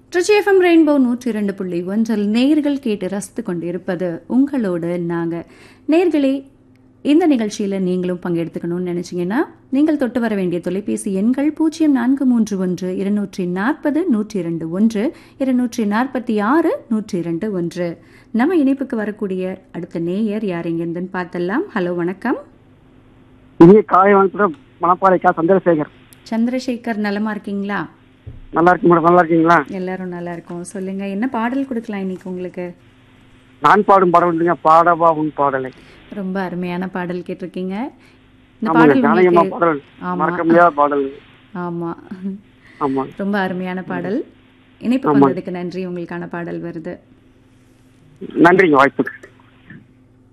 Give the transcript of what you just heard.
Trichy FM rainbow நூற்றி இரண்டு புள்ளி ஒன்றில் நேர்கள் கேட்டு ரசித்து கொண்டிருப்பது உங்களோடு நாங்கள் நேர்களே இந்த நிகழ்ச்சியில் நீங்களும் பங்கெடுத்துக்கணும்னு நினச்சிங்கன்னா நீங்கள் தொட்டு வர வேண்டிய தொலைபேசி எண்கள் பூஜ்ஜியம் நான்கு மூன்று ஒன்று இருநூற்றி நாற்பது நூற்றி இரண்டு ஒன்று இருநூற்றி நாற்பத்தி ஆறு நூற்றி இரண்டு ஒன்று நம்ம இணைப்புக்கு வரக்கூடிய அடுத்த நேயர் யார் எங்கேருந்துன்னு பார்த்தலாம் ஹலோ வணக்கம் இனிய காலை வணக்கம் மணப்பாறைக்கா சந்திரசேகர் சந்திரசேகர் நலமா இருக்கீங்களா நல்லா இருக்கு மேடம் நல்லா இருக்கீங்களா எல்லாரும் நல்லா இருக்கோம் சொல்லுங்க என்ன பாடல் கொடுக்கலாம் இன்னைக்கு உங்களுக்கு நான் பாடும் பாடல் வந்துங்க பாடவா உன் பாடலை ரொம்ப அருமையான பாடல் கேட்டிருக்கீங்க இந்த ஆமாங்க பாடல் ஜானகியம்மா உங்களுக்கு பாடல் ஆமா. மறக்க முடியாத பாடல் ஆமா ஆமா ரொம்ப அருமையான பாடல் இணைப்பு ஆமா. வந்ததுக்கு நன்றி உங்களுக்கான பாடல் வருது நன்றிங்க வாய்ப்புக்கு